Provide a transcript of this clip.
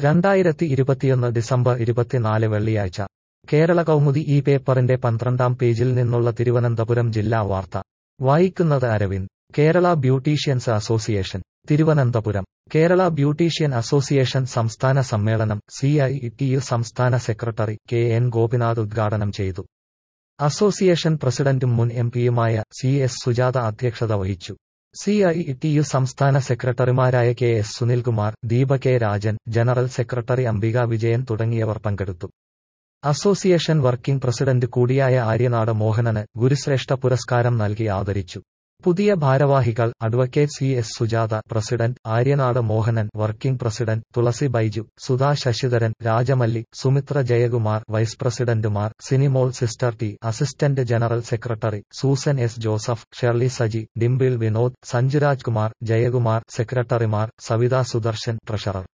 രണ്ടായിരത്തി ഇരുപത്തിയൊന്ന് ഡിസംബർ ഇരുപത്തിനാല് വെള്ളിയാഴ്ച കേരള കൗമുദി ഈ പേപ്പറിന്റെ പന്ത്രണ്ടാം പേജിൽ നിന്നുള്ള തിരുവനന്തപുരം ജില്ലാ വാർത്ത വായിക്കുന്നത് Aravind Kerala beauticians association Thiruvananthapuram Kerala beautician association സംസ്ഥാന സമ്മേളനം സി ഐ ടി യു സംസ്ഥാന സെക്രട്ടറി കെ എൻ ഗോപിനാഥ് ഉദ്ഘാടനം ചെയ്തു അസോസിയേഷൻ പ്രസിഡന്റും മുൻ എം പിയുമായ സി എസ് സുജാത അധ്യക്ഷത വഹിച്ചു സി ഐ ടി യു സംസ്ഥാന സെക്രട്ടറിമാരായ K S Sunilkumar Deepa K Rajan general secretary Ambika Vijayan തുടങ്ങിയവർ പങ്കെടുത്തു അസോസിയേഷൻ വർക്കിംഗ് പ്രസിഡന്റ് കൂടിയായ ആര്യനാട് മോഹനന് ഗുരുശ്രേഷ്ഠ പുരസ്കാരം നൽകി ആദരിച്ചു പുതിയ ഭാരവാഹികൾ advocate C S Sujatha president Aryanad Mohanan working president Thulasi Baiju Sudha Sasidharan Rajamalli Sumithra Jayakumar vice പ്രസിഡന്റുമാർ Sinimol sister T assistant general secretary Susan S Joseph Shirley Saji Dimple Vinod Sanjuraj Kumar Jayakumar സെക്രട്ടറിമാർ സവിത സുദർശൻ ട്രഷറർ